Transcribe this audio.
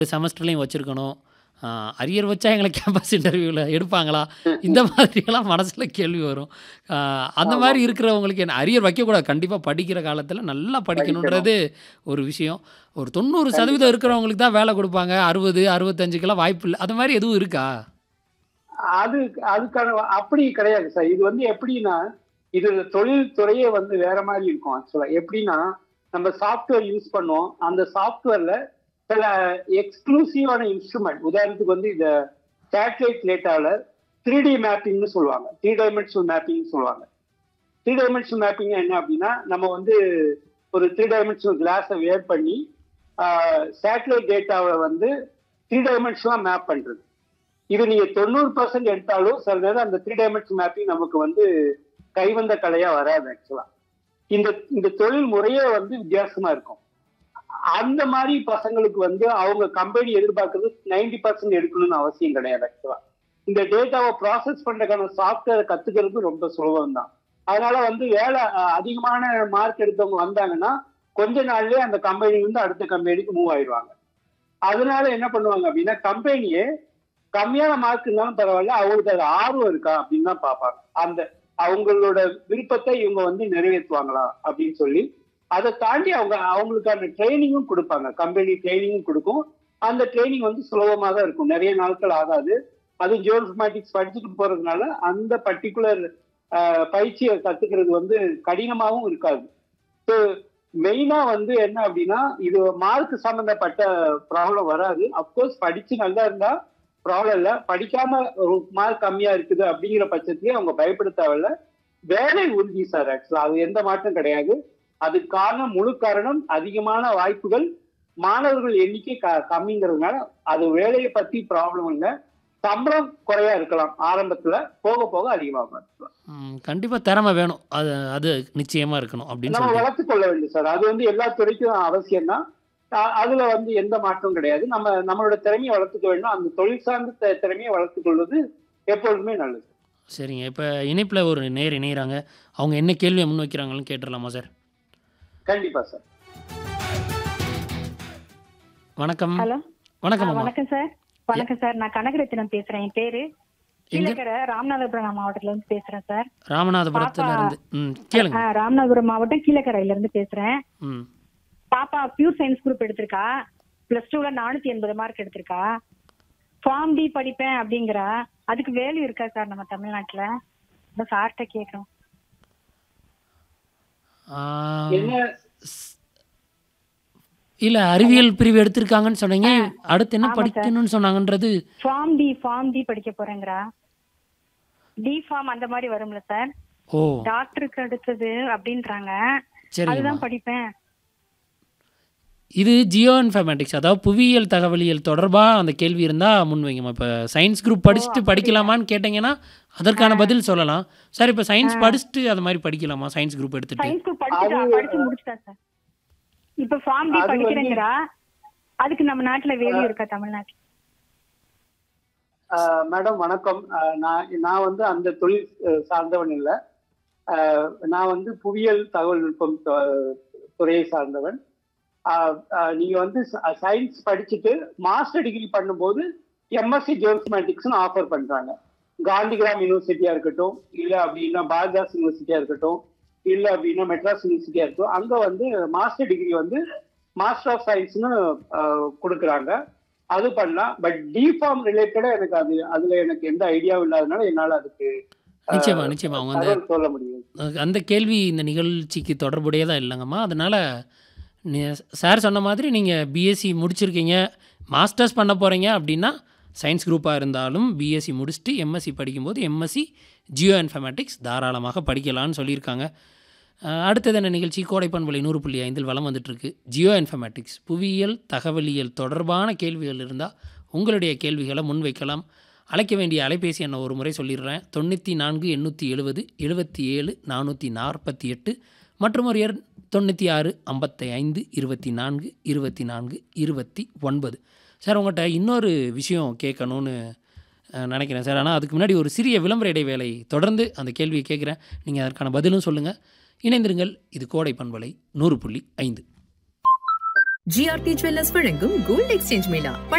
செமஸ்டர்லையும் வச்சுருக்கணும் அரியர் வச்சா எங்களை கேம்பஸ் இன்டர்வியூவில் எடுப்பாங்களா இந்த மாதிரியெல்லாம் மனசில் கேள்வி வரும் ஆஹ் அந்த மாதிரி இருக்கிறவங்களுக்கு என்ன அரியர் வைக்கக்கூடாது கண்டிப்பாக படிக்கிற காலத்தில் நல்லா படிக்கணுன்றது ஒரு விஷயம் ஒரு தொண்ணூறு சதவீதம் இருக்கிறவங்களுக்கு தான் வேலை கொடுப்பாங்க அறுபது அறுபத்தஞ்சுக்கெல்லாம் வாய்ப்பு இல்லை அது மாதிரி எதுவும் இருக்கா அது அதுக்கான அப்படி கிடையாது சார் இது வந்து எப்படின்னா இது தொழில் துறையே வந்து வேற மாதிரி இருக்கும் ஆக்சுவலா எப்படின்னா நம்ம சாஃப்ட்வேர் யூஸ் பண்ணுவோம் அந்த சாஃப்ட்வேர்ல சில எக்ஸ்க்ளூசிவான இன்ஸ்ட்ருமெண்ட் உதாரணத்துக்கு வந்து இந்த சேட்டலைட் டேட்டாவில் த்ரீ டி மேப்பிங்னு சொல்லுவாங்க த்ரீ டைமென்ஷனல் மேப்பிங் சொல்லுவாங்க த்ரீ டைமென்ஷனல் மேப்பிங் என்ன அப்படின்னா நம்ம வந்து ஒரு த்ரீ டைமென்ஷனல் கிளாஸை வேர் பண்ணி சேட்டலைட் டேட்டாவை வந்து த்ரீ டைமென்ஷனலாக மேப் பண்றது இது நீங்க தொண்ணூறு பர்சன்ட் எடுத்தாலும் சில நேரம் அந்த த்ரீ டைமென்ஷன் மேப்பிங் நமக்கு வந்து கைவந்த கலையா வராது ஆக்சுவலா இந்த இந்த தொழில் முறையே வந்து வித்தியாசமா இருக்கும் அந்த மாதிரி பசங்களுக்கு வந்து அவங்க கம்பெனி எதிர்பார்க்கறது நைன்டி பர்சன்ட் எடுக்கணும்னு அவசியம் கிடையாது ஆக்சுவலா இந்த டேட்டாவை ப்ராசஸ் பண்றதுக்கான சாஃப்ட்வேரை கத்துக்கிறது ரொம்ப சுலபம் தான் அதனால வந்து வேலை அஹ், அதிகமான மார்க் எடுத்தவங்க வந்தாங்கன்னா கொஞ்ச நாள்லயே அந்த கம்பெனி வந்து அடுத்த கம்பெனிக்கு மூவ் ஆயிடுவாங்க அதனால என்ன பண்ணுவாங்க அப்படின்னா கம்பெனியே கம்மியான மார்க் இருந்தாலும் பரவாயில்ல அவங்களுக்கு அது ஆர்வம் இருக்கா அப்படின்னு தான் பார்ப்பாங்க அந்த அவங்களோட விருப்பத்தை இவங்க வந்து நிறைவேற்றுவாங்களா அப்படின்னு சொல்லி அதை தாண்டி அவங்க அவங்களுக்கான ட்ரைனிங்கும் கொடுப்பாங்க கம்பெனி ட்ரைனிங்கும் கொடுக்கும் அந்த ட்ரைனிங் வந்து சுலபமாக தான் இருக்கும் நிறைய நாட்கள் ஆகாது அது ஜியோஇன்ஃபர்மேட்டிக்ஸ் படிச்சுட்டு போறதுனால அந்த பர்டிகுலர் பயிற்சியை கத்துக்கிறது வந்து கடினமாகவும் இருக்காது ஸோ மெயினா வந்து என்ன அப்படின்னா இது மார்க் சம்பந்தப்பட்ட ப்ராப்ளம் வராது அப்கோர்ஸ் படிச்சு நல்லா இருந்தா ப்ராப்ளம் இல்லை படிக்காம மார்க் கம்மியா இருக்குது அப்படிங்கிற பட்சத்திலேயே அவங்க பயப்பட தேவையில்ல வேலை உறுதி சார் ஆக்சுவலா அது எந்த மாற்றம் கிடையாது அதுக்கு காரணம் முழு காரணம் அதிகமான வாய்ப்புகள் மாணவர்கள் எண்ணிக்கை க- கம்மிங்கிறதுனால அது வேலையை பத்தி ப்ராப்ளம் இல்லை சம்பளம் குறையா இருக்கலாம் ஆரம்பத்துல போக போக அதிகமாகும் actually. கண்டிப்பாக திறமை வேணும் அது அது நிச்சயமாக இருக்கணும் அப்படின்னு நம்ம சொல்லிட்டு வளர்த்து கொள்ள வேண்டும் சார் அது வந்து எல்லா துறைக்கும் அவசியம் தான் அதுல வந்து எந்த மாற்றமும் கிடையாது நம்ம நம்மளோட திறமையை வளர்த்துக்க வேண்டும் அந்த தொழில் சார்ந்த தி- திறமையை வளர்த்துக் கொள்வது எப்பொழுதுமே நல்லது சரிங்க இப்போ இணைப்பில் ஒரு நேர் இணைகிறாங்க அவங்க என்ன கேள்வியை முன் வைக்கிறாங்கன்னு கேட்டுடலாமா சார் கண்டிப்பா சார் வணக்கம் ஹலோ வணக்கம் ஆ, அம்மா வணக்கம் சார் வணக்கம் சார் நான் கனகரத்தினம் பேசுறேன் என் பேரு எங்க கீழக்கரை ராமநாதபுரம் மாவட்டத்துல இருந்து பேசுறேன் சார் ராமநாதபுரத்துல பாப்பா. இருந்து ம் கேளுங்க ஆ, ராமநாதபுரம் மாவட்டம் கீழக்கரையில இருந்து பேசுறேன் ம் பாப்பா பியூர் சயின்ஸ் குரூப் எடுத்திருக்கா பிளஸ் டூல நானூத்தி எண்பது மார்க் எடுத்திருக்கா ஃபார்ம் டி படிப்பேன் அப்படிங்கிறா அதுக்கு வேல்யூ இருக்கா சார் நம்ம தமிழ்நாட்டுல இந்த சார்கிட்ட கேட்கணும் ஆ, என்ன இல்ல அறிவியல் பிரிவு எடுத்திருக்காங்கன்னு சொன்னீங்க அடுத்து என்ன ஆமா சார். படிக்கணும்னு சொன்னாங்கன்றது ஃபார்ம் டி ஃபார்ம் டி படிக்க போறேங்கிறா டி ஃபார்ம் அந்த மாதிரி வரும்ல சார் ஓ டாக்டருக்கு அடுத்தது அப்படின்றாங்க சரிங்கம்மா அதுதான் படிப்பேன் இது ஜியோ இன்ஃபர்மேட்டிக்ஸ் அதாவது புவியியல் தகவலியல் தொடர்பாக அந்த கேள்வி இருந்தால் முன்வைங்கம்மா இப்போ சயின்ஸ் குரூப் படிச்சுட்டு படிக்கலாமான்னு கேட்டிங்கன்னா அதற்கான பதில் சொல்லலாம் சார் இப்போ சயின்ஸ் படிச்சுட்டு அது மாதிரி படிக்கலாமா சயின்ஸ் குரூப் எடுத்துட்டு சயின்ஸ் குரூப் படிச்சுட்டா படிச்சு முடிச்சிட்டா சார் இப்ப ஃபார்ம் டி அது வந்து- படிக்கிறேங்கிறா அதுக்கு நம்ம நாட்டுல வேல்யூ இருக்கா தமிழ்நாட்டுல ஆஹ் மேடம் வணக்கம் ஆஹ் நான் நான் வந்து அந்த தொழில் அஹ், சார்ந்தவன் இல்லை ஆஹ் நான் வந்து புவியியல் தகவல் நுட்பம் து- துறையை சார்ந்தவன் ஆஹ் ஆஹ் நீங்க வந்து சயின்ஸ் படிச்சுட்டு மாஸ்டர் டிகிரி பண்ணும்போது எம்எஸ்சி ஜியோஸ்மேட்டிக்ஸ்னு ஆஃபர் பண்றாங்க காந்திகிராம் யூனிவர்சிட்டியா இருக்கட்டும் இல்ல அப்படின்னா பாரதாஸ் யூனிவர்சிட்டியா இருக்கட்டும் இல்ல அப்படின்னா மெட்ராஸ் யூனிவர்சிட்டியா இருக்கட்டும் அங்க வந்து மாஸ்டர் டிகிரி வந்து மாஸ்டர் ஆஃப் சயின்ஸ்னு கொடுக்குறாங்க அது பண்ணலாம் பட் டிஃபார்ம் ரிலேட்டடா எனக்கு அது அதுல எனக்கு எந்த ஐடியாவும் இல்லாதனால என்னால அதுக்கு நிச்சயமா நிச்சயமா அவங்க அந்த தகவல் சொல்ல முடியும் அந்த கேள்வி இந்த நிகழ்ச்சிக்கு தொடர்புடையதாக இல்லைங்கம்மா அதனால் சார் சொன்ன மாதிரி நீங்கள் பிஎஸ்சி முடிச்சிருக்கீங்க மாஸ்டர்ஸ் பண்ண போகிறீங்க அப்படின்னா சயின்ஸ் குரூப்பாக இருந்தாலும் பிஎஸ்சி முடிச்சுட்டு எம்எஸ்சி படிக்கும்போது எம்எஸ்சி ஜியோ இன்ஃபர்மேட்டிக்ஸ் தாராளமாக படிக்கலாம்னு சொல்லியிருக்காங்க அஹ், அடுத்தது என்ன நிகழ்ச்சி கோடைப்பண்பலை நூறு புள்ளி ஐந்தில் வலம் வந்துட்டுருக்கு ஜியோ இன்ஃபர்மேட்டிக்ஸ் புவியியல் தகவலியல் தொடர்பான கேள்விகள் இருந்தால் உங்களுடைய கேள்விகளை முன்வைக்கலாம் அழைக்க வேண்டிய அலைபேசி எண்ணை ஒரு முறை சொல்லிடுறேன் தொண்ணூற்றி நான்கு எண்ணூற்றி எழுபது எழுபத்தி ஏழு நானூற்றி நாற்பத்தி எட்டு மற்றும் ஒரு எண் தொண்ணூற்றி ஆறு ஐம்பத்தி ஐந்து இருபத்தி நான்கு இருபத்தி நான்கு இருபத்தி ஒன்பது சார் உங்கள்கிட்ட இன்னொரு விஷயம் கேட்கணும்னு அஹ், நினைக்கிறேன் சார் ஆனால் அதுக்கு முன்னாடி ஒரு சிறிய விளம்பர இடைவேளை தொடர்ந்து அந்த கேள்வியை கேட்குறேன் நீங்கள் அதற்கான பதிலும் சொல்லுங்கள் இணைந்திருங்கள் இது கோடை பண்பலை நூறு புள்ளி ஐந்து ஜிஆர்டி ஜுவல்லர்ஸ் வழங்கும் கோல்ட் எக்ஸ்சேஞ்ச் மேளா